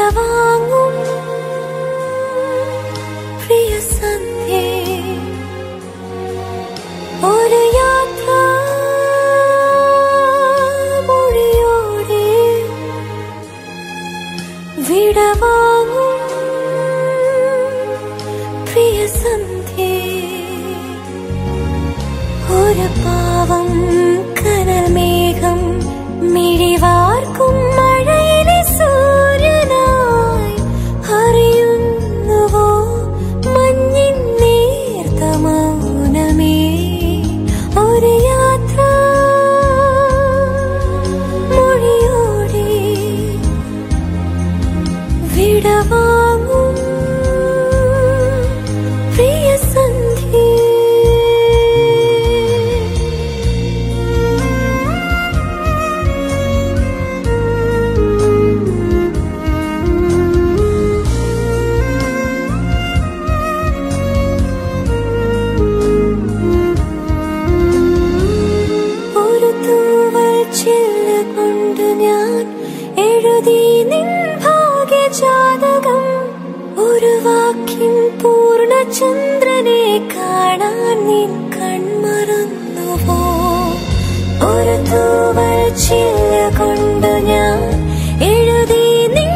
വിടവാങ്ങും പ്രിയ സന്ധ്യേ ഒരു യാത്ര മൊഴിയോടെ വിടവാങ്ങും പ്രിയ സന്ധ്യേ ഒരു പാവം കനൽ മേഘം മിഴിവാർക്കും മഴയിലെ സൂര്യനായി അറിയുന്നുവോ മഞ്ഞിൻ നേർത്ത മൗനമേ ഒരു യാത്ര മൊഴിയോടെ വിടവാങ്ങും പ്രിയ സന്ധ്യേ ഒരു തൂവൽ ചില്ല് കൊണ്ട് ഞാൻ എഴുതി നിൻ ഭാഗ്യജാതകം ഒരു വാക്കിൻ പൂർണ്ണചന്ദ്രനെ കാണാൻ നിൻ കൺമറന്നുവോ ഒരു തൂവൽ ചില്ല് കൊണ്ട് ഞാൻ എഴുതി നിൻ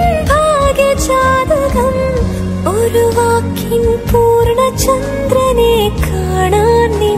ഭാഗ്യജാതകം ഒരു വാക്കിൻ പൂർണ്ണചന്ദ്രനെ കാണാൻ നിൻ